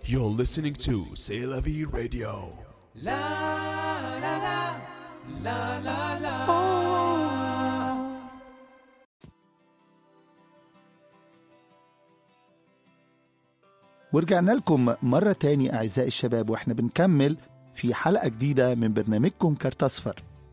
You're listening to C'est la vie radio. ورجعنا لكم مرة تاني أعزائي الشباب وإحنا بنكمل في حلقة جديدة من برنامجكم كارت أصفر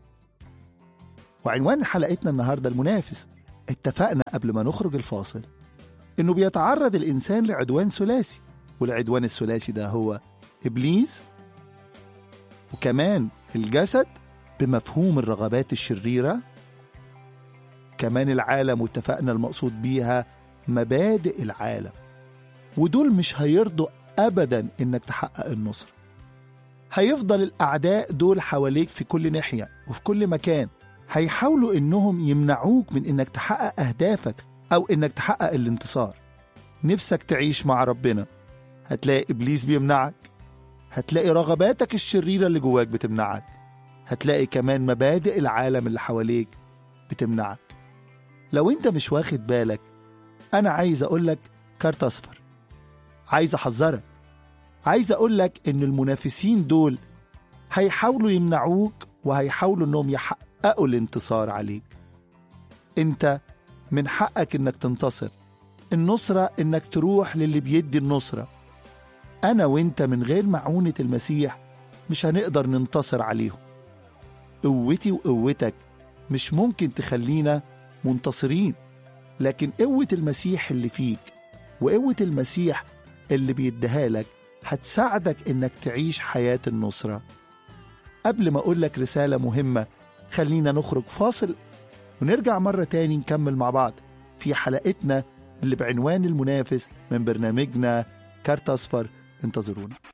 وعنوان حلقتنا النهاردة المنافس اتفقنا قبل ما نخرج الفاصل إنه بيتعرض الإنسان لعدوان ثلاثي والعدوان الثلاثي ده هو إبليس وكمان الجسد بمفهوم الرغبات الشريرة كمان العالم واتفقنا المقصود بيها مبادئ العالم ودول مش هيرضوا ابدا انك تحقق النصر هيفضل الاعداء دول حواليك في كل ناحيه وفي كل مكان هيحاولوا انهم يمنعوك من انك تحقق اهدافك او انك تحقق الانتصار نفسك تعيش مع ربنا هتلاقي ابليس بيمنعك هتلاقي رغباتك الشريره اللي جواك بتمنعك هتلاقي كمان مبادئ العالم اللي حواليك بتمنعك لو انت مش واخد بالك انا عايز اقولك كارت اصفر عايز احذرك عايز اقول لك ان المنافسين دول هيحاولوا يمنعوك وهيحاولوا انهم يحققوا الانتصار عليك انت من حقك انك تنتصر النصرة انك تروح للي بيدي النصرة انا وانت من غير معونة المسيح مش هنقدر ننتصر عليهم قوتي وقوتك مش ممكن تخلينا منتصرين لكن قوة المسيح اللي فيك وقوة المسيح اللي بيديها لك هتساعدك انك تعيش حياة النصرة قبل ما اقول لك رسالة مهمة خلينا نخرج فاصل ونرجع مرة تاني نكمل مع بعض في حلقتنا اللي بعنوان المنافس من برنامجنا كارت أصفر انتظرونا